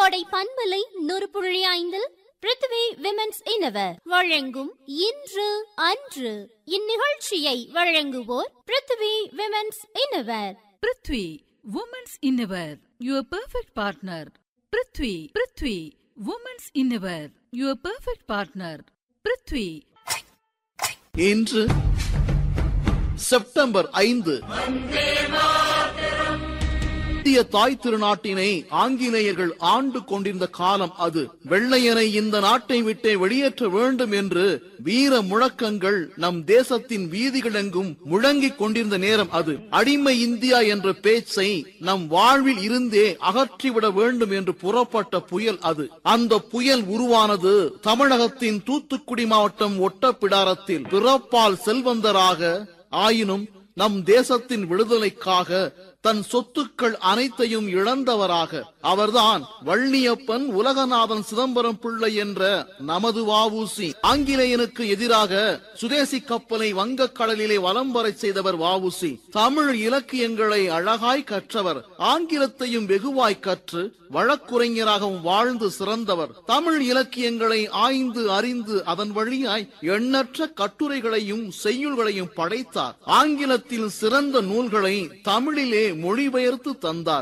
கோடை பண்பலை நூறு புள்ளி ஐந்தில் பிருத்வி விமென்ஸ் இனவர் வழங்கும் இன்று அன்று இந்நிகழ்ச்சியை வழங்குவோர் Prithvi women's inner Prithvi women's inner your perfect partner Prithvi Prithvi women's inner your perfect partner Prithvi இன்று செப்டம்பர் ஐந்து இந்திய தாய் திருநாட்டினை ஆங்கிலேயர்கள் ஆண்டு கொண்டிருந்த காலம் அது வெள்ளையனை இந்த நாட்டை விட்டே வெளியேற்ற வேண்டும் என்று வீர முழக்கங்கள் நம் தேசத்தின் வீதிகளெங்கும் முழங்கிக் கொண்டிருந்த நேரம் அது அடிமை இந்தியா என்ற பேச்சை நம் வாழ்வில் இருந்தே அகற்றிவிட வேண்டும் என்று புறப்பட்ட புயல் அது அந்த புயல் உருவானது தமிழகத்தின் தூத்துக்குடி மாவட்டம் ஒட்டப்பிடாரத்தில் பிறப்பால் செல்வந்தராக ஆயினும் நம் தேசத்தின் விடுதலைக்காக தன் சொத்துக்கள் அனைத்தையும் இழந்தவராக அவர்தான் வள்ளியப்பன் உலகநாதன் சிதம்பரம் பிள்ளை என்ற நமது வாவூசி ஆங்கிலேயனுக்கு எதிராக சுதேசி கப்பலை வங்கக் கடலிலே வலம் வரச் செய்தவர் வாவூசி தமிழ் இலக்கியங்களை அழகாய் கற்றவர் ஆங்கிலத்தையும் வெகுவாய் கற்று வழக்குரைஞராகவும் வாழ்ந்து சிறந்தவர் தமிழ் இலக்கியங்களை ஆய்ந்து அறிந்து அதன் வழியாய் எண்ணற்ற கட்டுரைகளையும் செய்யுள்களையும் படைத்தார் ஆங்கிலத்தில் சிறந்த நூல்களை தமிழிலே மொழிபெயர்த்து தந்தார்